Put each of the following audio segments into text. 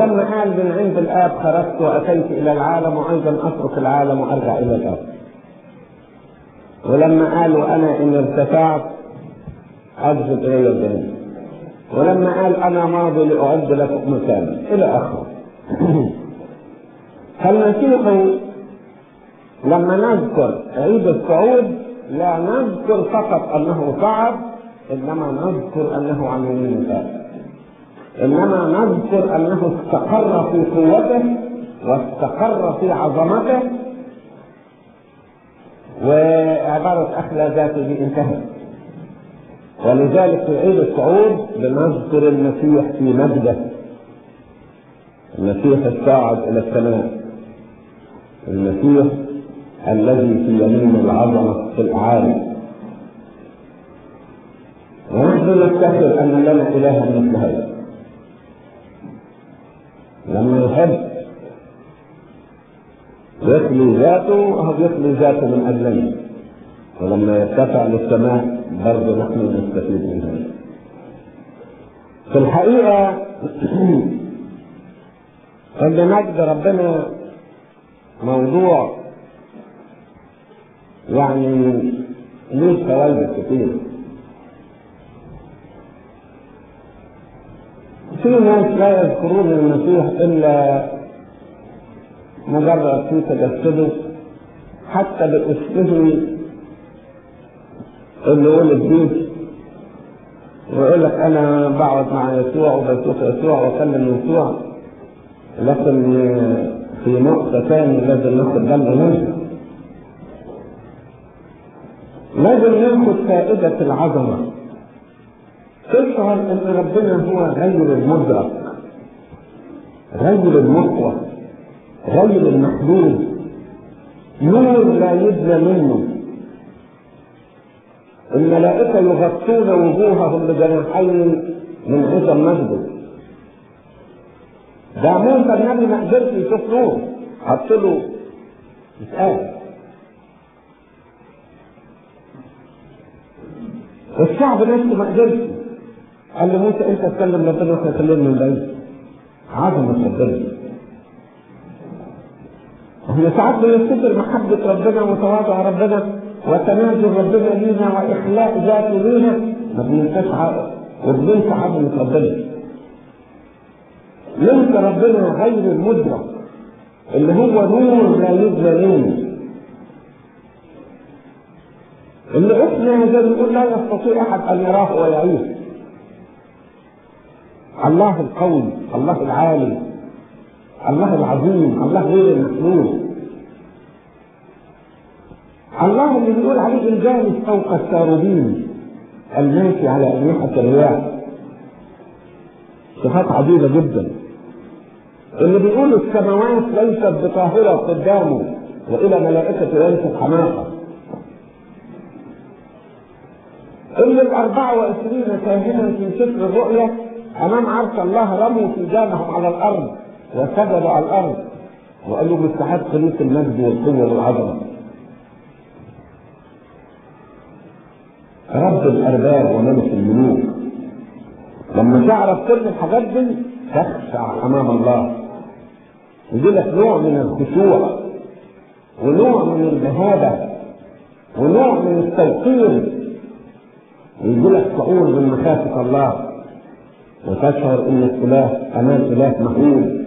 ولما قال من عند الآب خرجت وأتيت إلى العالم وأيضا أترك العالم وأرجع إلى الآب ولما قال وأنا إن ارتفعت أجذب إلي الجنة ولما قال أنا ماضي لأعد لكم مكانا إلى آخره فالمسيح لما نذكر عيد الصعود لا نذكر فقط أنه صعد إنما نذكر أنه عن يمين الآب إنما نذكر أنه استقر في قوته واستقر في عظمته وعبارة أخلى ذاته انتهت ولذلك في عيد الصعود بنذكر المسيح في مجده المسيح الصاعد إلى السماء المسيح الذي في يمين العظمة في الأعالي ونحن نفتخر أن لنا إلها مثل هذا لما يحب يخلي ذاته وهو يخلي ذاته من أجلنا ولما يرتفع للسماء برضه نحن نستفيد من هذا في الحقيقة ان مجد ربنا موضوع يعني ليه فوائد كتير في ناس لا يذكرون المسيح الا مجرد في تجسده حتى باسمه اللي ولد بيه ويقول لك انا بقعد مع يسوع وبشوف يسوع واكلم يسوع لكن في نقطة ثانية لازم ناخد بالنا منها لازم ناخد فائدة العظمة تشعر ان ربنا هو غير المدرك غير المقوى غير المحدود نور لا يدنى منه الملائكة يغطون وجوههم بجناحين من عظم مجده ده موسى النبي ما قدرش يشوف نور حط له يتقال الشعب نفسه ما قدرش قال له موسى انت تكلم ربنا واحنا كلمنا من بعيد عظمة ربنا احنا ساعات بنفتكر محبة ربنا وتواضع ربنا وتنازل ربنا لينا واخلاء ذاته لينا ما بننساش وبننسى عظمة ربنا ننسى ربنا غير المدرك اللي هو نور لا يبنى منه اللي احنا زي ما نقول لا يستطيع احد ان يراه ويعيش الله القوي الله العالي الله العظيم الله غير المخلوق الله اللي بيقول عليه الجالس فوق الساروبين الماشي على أجنحة الرياح صفات عجيبة جدا اللي بيقول السماوات ليست بطاهرة قدامه وإلى ملائكة ليست حماقة اللي الأربعة وعشرين كاهنا في سفر الرؤيا أمام عرش الله رموا سجانهم على الأرض وسجدوا على الأرض وقالوا مستحق ليك المجد والقوة والعظمة رب الأرباب وملك الملوك لما تعرف كل الحاجات دي تخشع أمام الله يجي لك نوع من الخشوع ونوع من البهابة ونوع من التوقير ويجي لك شعور من مخافة الله وتشعر ان الاله امام اله مهول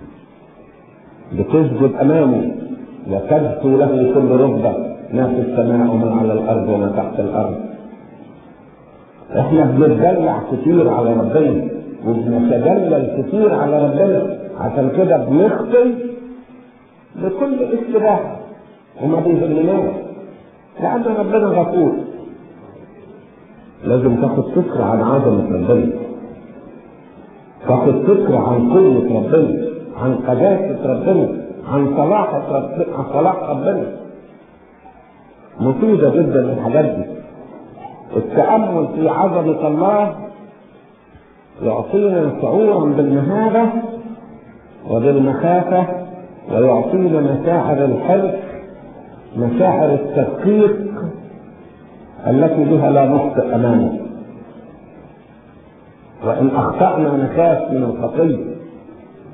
بتسجد امامه وتبكي له كل ركبه ما في السماء وما على الارض وما تحت الارض احنا بنتدلع كتير على ربنا وبنتدلل كتير على ربنا عشان كده بنخطي بكل استباحه وما بيهمناش لان ربنا غفور لازم تاخد فكره عن عظمه ربنا تاخد فكرة عن قوة ربنا عن قداسة ربنا عن صلاح ربنا عن صلاح ربنا مفيدة جدا الحاجات دي التأمل في عظمة الله يعطينا شعورا بالمهابة وبالمخافة ويعطينا مشاعر الحرص مشاعر التدقيق التي بها لا نخطئ أمامه وإن أخطأنا نخاف من الخطية